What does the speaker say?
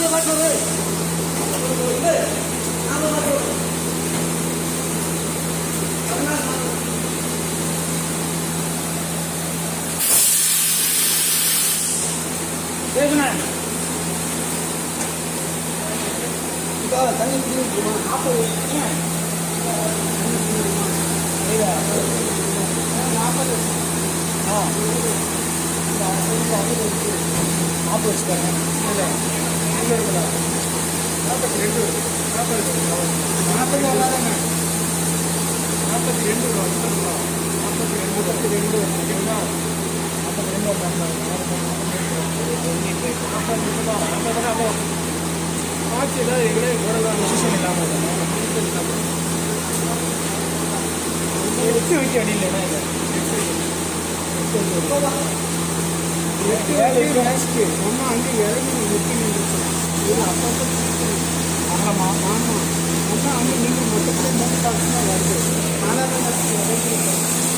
தண்ணி குடிக்குமா நாற்பது நாற்பது ஆ நாற்பது வச்சுக்காங்க இல்லை இல்லை இருக்குல்ல நாற்பத்தி ரெண்டு நாற்பது நாற்பது வராதுங்க நாற்பத்தி ரெண்டு ரூபா நாற்பத்தி ரெண்டு நாற்பத்தி ரெண்டு ஓகேங்களா நாற்பத்தி ரெண்டு நாற்பத்தி ரெண்டு ரூபா நாற்பது ரூபா ஆட்சி ஏதாவது எங்களே போடலாம் டிசிஷன் இல்லாமல் எட்டு வைக்க அடியில்லைன்னா இல்லை எட்டு வைக்க நெக்ஸ்ட்டு நம்ம அங்கே இறங்கி எட்டு நின்று இது அப்பப்போ ஆமாம் ஆமாம் நம்ம அங்கே நின்று மொத்தத்தில் மூணு டாக்ஸ் தான் வருது ஆனால்